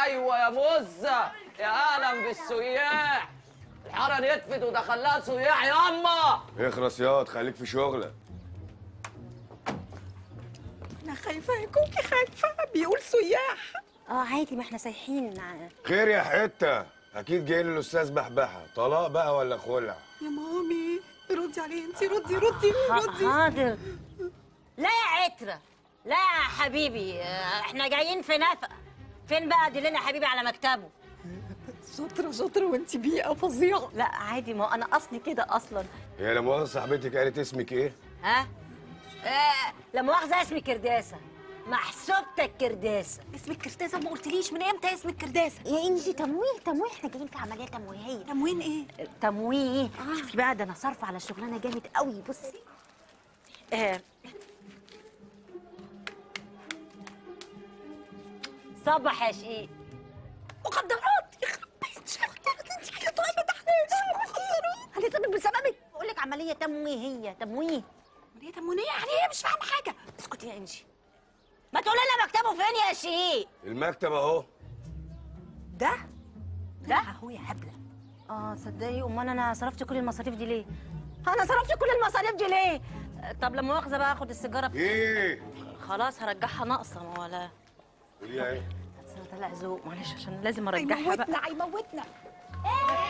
ايوه يا مزه يا اهلا بالسياح الحاره نتفت ودخلها سياح ياما اخرس ياض خليك في شغلك انا خايفه يا كوكي خايفه بيقول سياح اه عادي ما احنا سايحين خير يا حته اكيد جاي لي الاستاذ بحبحه طلاق بقى ولا خلع يا مامي ردي عليه انت ردي ردي ردي حاضر لا يا عترة لا يا حبيبي آه، احنا جايين في نفق فين بقى دلنا يا حبيبي على مكتبه شاطره شاطره وانت بيئه فظيعه لا عادي ما انا اصلي كده اصلا هي لا مؤاخذه صاحبتك قالت اسمك ايه ها آه لا مؤاخذه اسمي كرداسه محسوبتك كرداسه اسمك كرداسه ما قلتليش من امتى اسمك كرداسه يا انجي تمويه تمويه احنا جايين في عمليه تمويهيه تموين ايه تمويه شوفي بقى ده انا صارفه على الشغلانه جامد قوي بصي آه. صبح يا شقيق مخدرات يخرب بيت مخدرات انت كده طالعه ما تحتاجش مخدرات هنتصدق بسببك بقول لك عمليه تمويهيه تمويه هي تموينيه يعني ايه مش فاهمه حاجه اسكتي يا انجي ما تقول لنا مكتبه فين يا شقيق المكتب اهو ده ده هو يا هبله اه صدقي امال انا صرفت كل المصاريف دي ليه انا صرفت كل المصاريف دي ليه طب لما مؤاخذه بقى اخد السيجاره ب- ايه خلاص هرجعها ناقصه ما ولا قولي ايه بس انا طلع ذوق معلش عشان لازم ارجعها بقى هيموتنا هيموتنا ايه